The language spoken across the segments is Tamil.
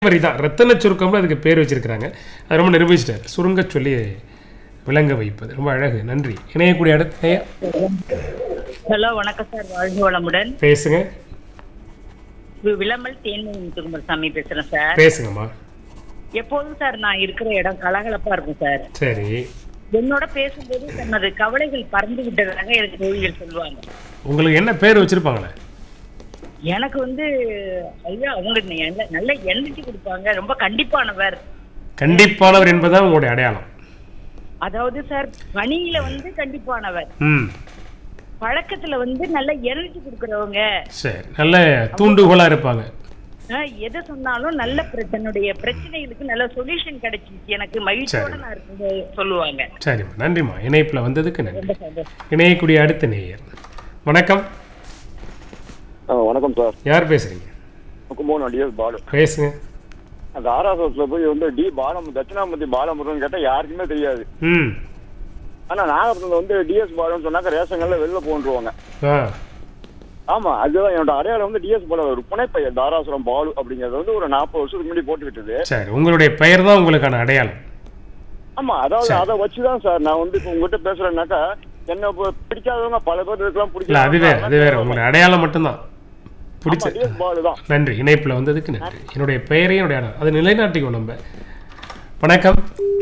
மாதிரி தான் ரத்தன சுருக்கம்னு அதுக்கு பேர் வச்சிருக்கிறாங்க அது ரொம்ப நிரூபிச்சிட்டார் சுருங்க சொல்லி விளங்க வைப்பது ரொம்ப அழகு நன்றி இணையக்கூடிய அடுத்த நேயர். ஹலோ வணக்கம் சார் வாழ்க வளமுடன் பேசுங்க வி- விளம்பல் தேன்மொழி முத்துக்குமார் சாமி பேசுறேன் சார் பேசுங்கம்மா எப்போதும் சார் நான் இருக்கிற இடம் கலகலப்பா இருக்கும் சார் சரி என்னோட பேசும்போது தனது கவலைகள் பறந்து விட்டதாக எனக்கு தோழிகள் சொல்லுவாங்க உங்களுக்கு என்ன பேர் வச்சிருப்பாங்களே எனக்கு வந்து ஐயா அவங்க நல்ல- நல்ல எனர்ஜி கொடுப்பாங்க ரொம்ப கண்டிப்பானவர் கண்டிப்பானவர் என்பதுதான் உங்களுடைய அடையாளம் அதாவது சார் பணியில வந்து கண்டிப்பானவர் ம் பழக்கத்துல வந்து நல்ல எனர்ஜி கொடுக்கறவங்க சரி நல்ல தூண்டுகோலா இருப்பாங்க ஆஹ், எதை சொன்னாலும் நல்ல பிர- தன்னுடைய பிரச்சனைகளுக்கு நல்ல சொல்யூஷன் கிடைச்சிச்சு எனக்கு மகிழ்ச்சியோட நான் இருக்குது சொல்லுவாங்க சரிம்மா நன்றிம்மா இணைப்பில் வந்ததுக்கு நன்றி ரொம்ப சந்தோஷம் இணையக்கூடிய அடுத்த நேயர் வணக்கம் ஆ, வணக்கம் சார் யார் பேசுறீங்க கும்பகோணம் டிஎஸ் பாலு பேசுங்க அந்த ஆர்எஸ்எஸ்ல போய் வந்து டி பாலம் தட்சிணாமூர்த்தி பாலமுருகன் கேட்டா யாருக்குமே தெரியாது ம் ஆனா நாகப்பட்டினத்துல வந்து டிஎஸ் பாலுன்னு சொன்னாக்க ரேஷன்ல வெளில போன்றுவாங்க ஆ ஆமா அதுதான் என்னோட அடையாளம் வந்து டிஎஸ் பாலு ஒரு புனைப்பெயர் தாராசுரம் பாலு அப்படிங்கிறது வந்து ஒரு நாற்பது வருஷத்துக்கு முன்னாடி போட்டு விட்டது சரி உங்களுடைய பெயர் தான் உங்களுக்கான அடையாளம் ஆமா அதாவது சரி. அதை வச்சுதான் சார் நான் வந்து இப்போ உங்ககிட்ட பேசுறேன்னாக்கா என்ன இப்போ பிடிக்காதவங்க பல பேர் இருக்கலாம் இல்ல அது வேற அது வேற உங்களுடைய அடையாளம் மட்டும்தான் பிடிச்ச டிஎஸ் பாலு தான் நன்றி இணைப்பில் வந்ததுக்கு நன்றி என்னுடைய பெயரையும் என்னுடைய அடையாளம் அது நிலைநாட்டிக்கோ நம்ம வணக்கம்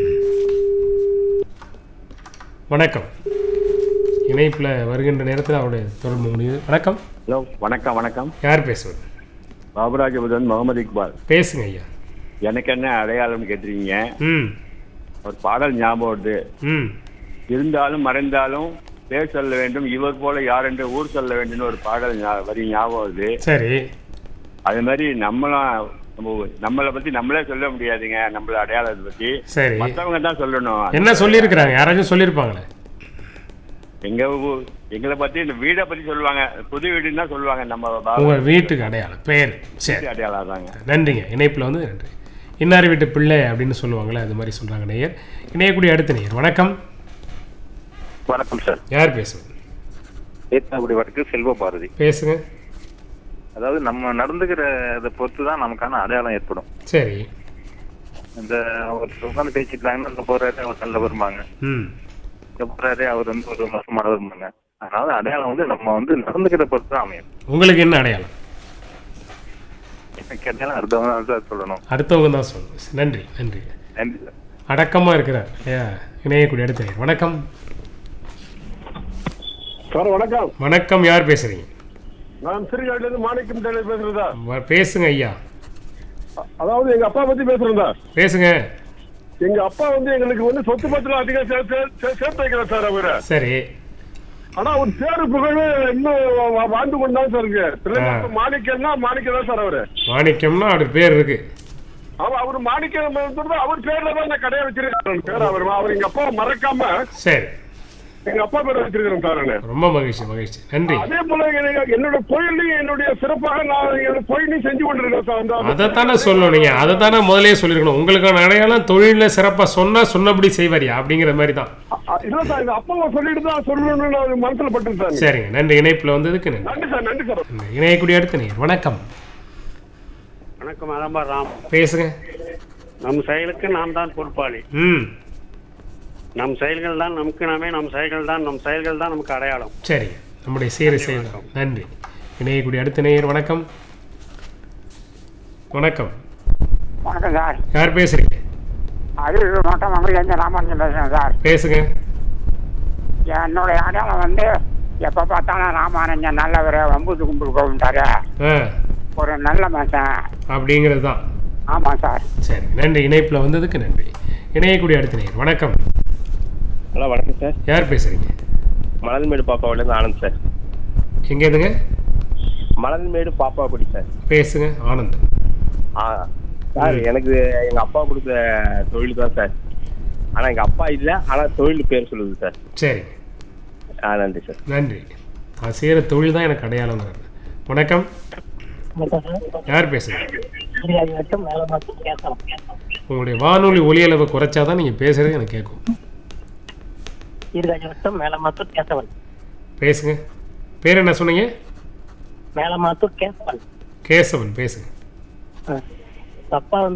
வணக்கம் இணைப்பில் வருகின்ற நேரத்தில் அவருடைய தொடர்பு முடியுது வணக்கம் ஹலோ வணக்கம் வணக்கம் யார் பேசுவது பாபராஜபுதன் முகமது இக்பால் பேசுங்க ஐயா எனக்கு என்ன அடையாளம்னு கேட்டிருக்கீங்க ம் ஒரு பாடல் ஞாபகம் வருது ம் இருந்தாலும் மறைந்தாலும் பேர் சொல்ல வேண்டும் இவர் போல யார் என்று ஊர் சொல்ல வேண்டும்னு ஒரு பாடல் ஞா- வரி ஞாபகம் வருது சரி அது மாதிரி நம்மளும் நம்ம நம்மளை பத்தி நம்மளே சொல்ல முடியாதுங்க நம்மள அடையாளத்தை பத்தி சரி மத்தவங்க தான் சொல்லணும் என்ன சொல்லியிருக்கிறாங்க யாராச்சும் சொல்லியிருப்பாங்களே எங்க ஊ- எங்களை பத்தி இந்த வீடை பத்தி சொல்லுவாங்க புது வீடுன்னு தான் சொல்லுவாங்க நம்ம பாபா உங்கள் வீட்டுக்கு அடையாளம் பெயர் சரி அடையாளம் தாங்க நன்றிங்க இணைப்பில் வந்து நன்றி இன்னார் வீட்டு பிள்ளை அப்படின்னு சொல்லுவாங்களே அது மாதிரி சொல்கிறாங்க நேயர் இணையக்கூடிய அடுத்த நேயர் வணக்கம் வணக்கம் சார் யார் பேசுவது ஏத்தாக்குடி வடக்கு செல்வ பாரதி பேசுங்க அதாவது நம்ம நடந்துக்கிற இதை பொறுத்து தான் நமக்கான அடையாளம் ஏற்படும் சரி இந்த ஒரு உட்காந்து பேசிட்டாங்கன்னா இந்த போறாரு அவர் நல்ல வருமாங்க ம் இந்த போறாரு அவர் வந்து ஒரு மோசமான வருமாங்க அதனால அடையாளம் வந்து நம்ம வந்து நடந்துக்கிற பொறுத்து தான் அமையும் உங்களுக்கு என்ன அடையாளம் எனக்கு அடையாளம் அடுத்தவங்க தான் சொல்லணும் அடுத்தவங்க தான் சொல்லணும் நன்றி நன்றி நன்றி சார் அடக்கமாக இருக்கிறார் ஏ, இணையக்கூடிய அடுத்த நேயர் வணக்கம் சார் வணக்கம் வணக்கம் யார் பேசுறீங்க நான் சிறுகாட்டில இருந்து மாணிக்கம் டெய்லர் பேசுறேன் சார் வ- பேசுங்க ஐயா அ- அதாவது எங்க அப்பா பத்தி பேசுறேன் சார் பேசுங்க எங்க அப்பா வந்து எங்களுக்கு வந்து சொத்து பத்திரம் அதிகம் சே- சே- சே- சேர்த்து வைக்கிறார் சார் அவரு சரி ஆனா அவர் பேரு புகழ் இன்னும் வா- வாழ்ந்து கொண்டுதான் சார் இருக்கு பிள்ளைங்க மாணிக்கம்னா மாணிக்கம் தான் சார் அவரு மாணிக்கம்னா அவர் பேர் இருக்கு அவ அவர் மாணிக்கம் அவர் பேர்ல தான் நான் கடையை வச்சிருக்கேன் பேர் அவர் அவர் எங்க அப்பா மறக்காம சரி எங்க அப்பா பேரை வச்சிருக்கிறேன் சார் நானு. ரொம்ப மகிழ்ச்சி மகிழ்ச்சி நன்றி அதே போல எனக்கு- என்னோட தொழிலையும் என்னுடைய சிறப்பாக நான் என்னோட தொழிலையும் செஞ்சு கொண்டிருக்கேன் சார் அந்த- அதைத்தானே சொல்லணும் நீங்க அதைத்தானே முதல்லயே சொல்லிருக்கணும் உங்களுக்கான அடையாளம் தொழிலில் சிறப்பாக சொன்னா சொன்னபடி செய்வாரியா அப்படிங்கிற மாதிரி தான் அ- இல்ல சார் எங்க அப்பாவை சொல்லிட்டு தான் சொல்லணும்னு நான் மனசுல பட்டு சார் சரிங்க நன்றி இணைப்பில் வந்ததுக்கு நன்றி நன்றி சார் நன்றி சார் இணையக்கூடிய அடுத்த நேயர் வணக்கம் வணக்கம் அலம்பா ராம் பேசுங்க நம் செயலுக்கு நாம் தான் பொறுப்பாளி ம் நம் செயல்கள் தான் நமக்கு நாமே நம் செயல்கள் தான் நம் செயல்கள் தான் நமக்கு அடையாளம் சரி நம்முடைய சீர செயல் நன்றி இணையக்கூடிய அடுத்த நேயர் வணக்கம் வணக்கம் வணக்கம் சார் யார் பேசுறீங்க அரியலூர் மாவட்டம் மங்கலேருந்து ராமானுஜன் பேசுகிறேன் சார் பேசுங்க என்னுடைய அடையாளம் வந்து எப்போ பார்த்தாலும் ராமானுஜன் நல்லவர் வம்புது கும்பிடு போகும்ட்டாரு ஆ ஒரு நல்ல மனுஷன் அப்படிங்கிறது தான் ஆமாம் சார் சரி நன்றி இணைப்பில் வந்ததுக்கு நன்றி இணையக்கூடிய அடுத்த நேயர் வணக்கம் ஹலோ வணக்கம் சார் யார் பேசுறீங்க மலர்மேடு பாப்பாவிலேருந்து ஆனந்த் சார் எங்க எதுங்க மலர்மேடு பாப்பாக்குடி சார் பேசுங்க ஆனந்த் ஆ சார் எனக்கு எங்கள் அப்பா கொடுத்த தொழில் தான் சார் ஆனால் எங்கள் அப்பா இல்லை ஆனால் தொழில் பேர் சொல்லுது சார் சரி ஆ நன்றி சார் நன்றி நான் செய்கிற தொழில் தான் எனக்கு அடையாளங்கிறது வணக்கம் யார் பேசுங்க உங்களுடைய வானொலி ஒலி அளவை குறைச்சாதான் நீங்க பேசுறது எனக்கு கேட்கும் இருகாஜவட்டம் மேலமாத்தூர் கேசவன் பேசுங்க பேர் என்ன சொன்னீங்க மேலமாத்தூர் கேசவன் கேசவன் பேசுங்க அப்பா வந்து